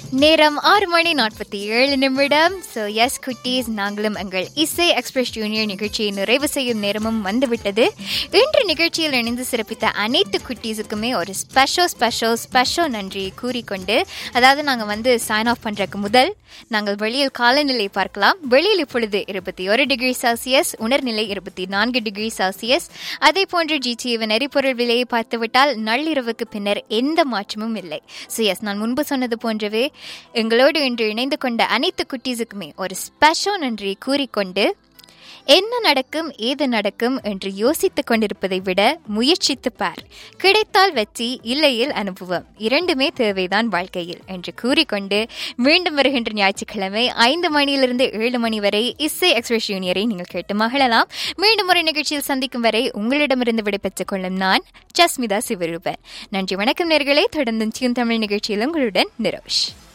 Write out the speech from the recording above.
நேரம் ஆறு மணி நாற்பத்தி ஏழு நிமிடம் ஸோ எஸ் குட்டீஸ் நாங்களும் எங்கள் இசை எக்ஸ்பிரஸ் ஜூனியர் நிகழ்ச்சியை நிறைவு செய்யும் நேரமும் வந்துவிட்டது இன்று நிகழ்ச்சியில் இணைந்து சிறப்பித்த அனைத்து குட்டீஸுக்குமே ஒரு ஸ்பெஷல் ஸ்பெஷல் ஸ்பெஷல் நன்றி கூறிக்கொண்டு அதாவது நாங்கள் வந்து சைன் ஆஃப் பண்ணுறதுக்கு முதல் நாங்கள் வெளியில் காலநிலை பார்க்கலாம் வெளியில் இப்பொழுது இருபத்தி ஒரு டிகிரி செல்சியஸ் உணர்நிலை இருபத்தி நான்கு டிகிரி செல்சியஸ் அதே போன்று ஜிடிஏவின் எரிபொருள் விலையை பார்த்துவிட்டால் நள்ளிரவுக்கு பின்னர் எந்த மாற்றமும் இல்லை ஸோ எஸ் நான் முன்பு சொன்னது போன்றவே எங்களோடு இன்று இணைந்து கொண்ட அனைத்து குட்டீஸுக்குமே ஒரு ஸ்பெஷல் நன்றி கூறிக்கொண்டு என்ன நடக்கும் ஏது நடக்கும் என்று யோசித்துக் கொண்டிருப்பதை விட முயற்சித்து பார் கிடைத்தால் வெற்றி இல்லையில் அனுபவம் இரண்டுமே தேவைதான் வாழ்க்கையில் என்று கூறிக்கொண்டு மீண்டும் வருகின்ற ஞாயிற்றுக்கிழமை ஐந்து மணியிலிருந்து ஏழு மணி வரை இசை எக்ஸ்பிரஸ் ஜூனியரை நீங்கள் கேட்டு மகிழலாம் மீண்டும் ஒரு நிகழ்ச்சியில் சந்திக்கும் வரை உங்களிடமிருந்து விடைபெற்றுக் கொள்ளும் நான் ஜஸ்மிதா சிவரூபன் நன்றி வணக்கம் நேர்களே தொடர்ந்து தமிழ் நிகழ்ச்சியில் உங்களுடன் நிரோஷ்